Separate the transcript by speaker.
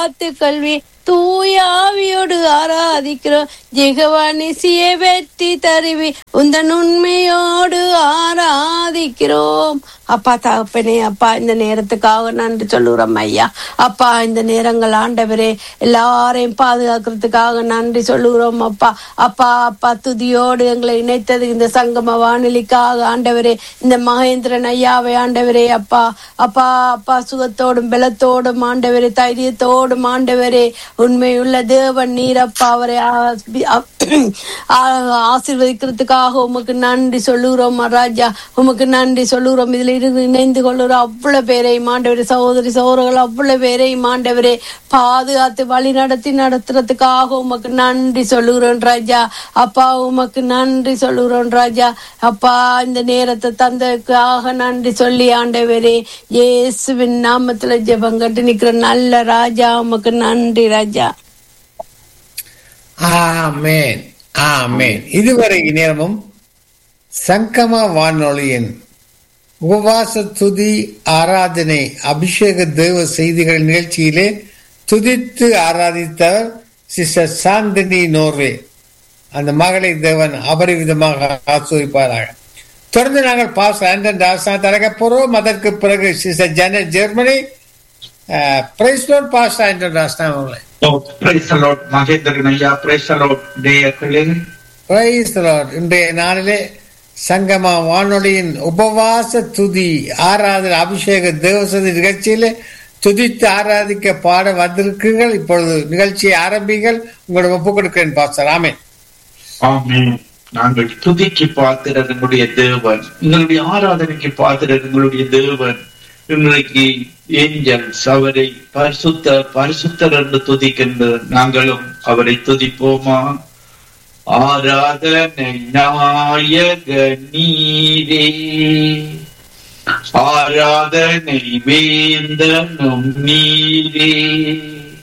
Speaker 1: காத்து கல்வி தூயாவியோடு ஆராதிக்கிறோம் ஜெகவானிசிய வெற்றி தருவி உந்தன் உண்மையோடு ஆராதிக்கிறோம் அப்பா தகப்பனே அப்பா இந்த நேரத்துக்காக நன்றி சொல்லுறோம் ஐயா அப்பா இந்த நேரங்கள் ஆண்டவரே எல்லாரையும் பாதுகாக்கிறதுக்காக நன்றி சொல்லுகிறோம் அப்பா அப்பா அப்பா துதியோடு எங்களை இணைத்தது இந்த சங்கம வானொலிக்காக ஆண்டவரே இந்த மகேந்திரன் ஐயாவை ஆண்டவரே அப்பா அப்பா அப்பா சுகத்தோடும் பலத்தோடும் ஆண்டவரே தைரியத்தோடும் ஆண்டவரே உண்மையுள்ள தேவன் நீரப்பா அவரை ஆஸ்பி- ஆ- ஆ- ஆசீர்வதிக்கிறதுக்காக உமக்கு நன்றி சொல்லுகிறோம் ராஜா உமக்கு நன்றி சொல்லுகிறோம் இதுல இருந்து இணைந்து கொள்ளுற அவ்வளவு பேரையும் ஆண்டவரே சகோதரி சகோதரர்கள் அவ்வளவு பேரையும் ஆண்டவரே பாதுகாத்து வழி நடத்தி நடத்துறதுக்காக உமக்கு நன்றி சொல்லுகிறோம் ராஜா அப்பா உமக்கு நன்றி சொல்லுகிறோம் ராஜா அப்பா இந்த நேரத்தை தந்ததுக்காக நன்றி சொல்லி ஆண்டவரே இயேசுவின் நாமத்துல ஜெபங்கட்டு நிக்கிற நல்ல ராஜா உமக்கு நன்றி ராஜா
Speaker 2: ஆமேன் ஆமேன் இதுவரை நேரமும் சங்கம வானொலியின் உபவாச துதி ஆராதனை அபிஷேக தேவ செய்திகள் நிகழ்ச்சியிலே துதித்து ஆராதித்தவர் சிஸ்டர் சாந்தினி நோர்வே அந்த மகளை தேவன் அபரிவிதமாக ஆசிரிப்பாராக தொடர்ந்து நாங்கள் பாஸ் ஆண்டன் ராசா தரக போறோம் அதற்கு பிறகு சிஸ்டர் ஜன ஜெர்மனி பிரைஸ் லோட் பாஸ் ஆண்டன் ராசா அவங்களை
Speaker 3: பிரைஸ் லார்ட் மகேந்திரன் ஐயா பிரைஸ் லார்ட் நேயர்களே
Speaker 2: Praise the Lord. இன்றைய நாளிலே சங்கமா வானொலியின் உபவாச துதி ஆராதனை அபிஷேக தேவசதி நிகழ்ச்சியிலே துதித்து ஆராதிக்க பாட வந்திருக்கிறீர்கள் இப்பொழுது நிகழ்ச்சியை ஆரம்பிங்கள் உங்களோட ஒப்பு கொடுக்கிறேன் பாஸ்டர் ஆமென்
Speaker 3: ஆமென் நாங்கள் துதிக்கு பாத்திரர் எங்களுடைய தேவன் எங்களுடைய ஆராதனைக்கு பாத்திரர் எங்களுடைய தேவன் இன்றைக்கு ஏஞ்சல்ஸ் அவரை பரிசுத்த பரிசுத்தர் என்று துதிக்கின்ற நாங்களும் அவரை துதிப்போமா ஆராதனை நாயக நீரே ஆராதனை வேந்தனும் நீரே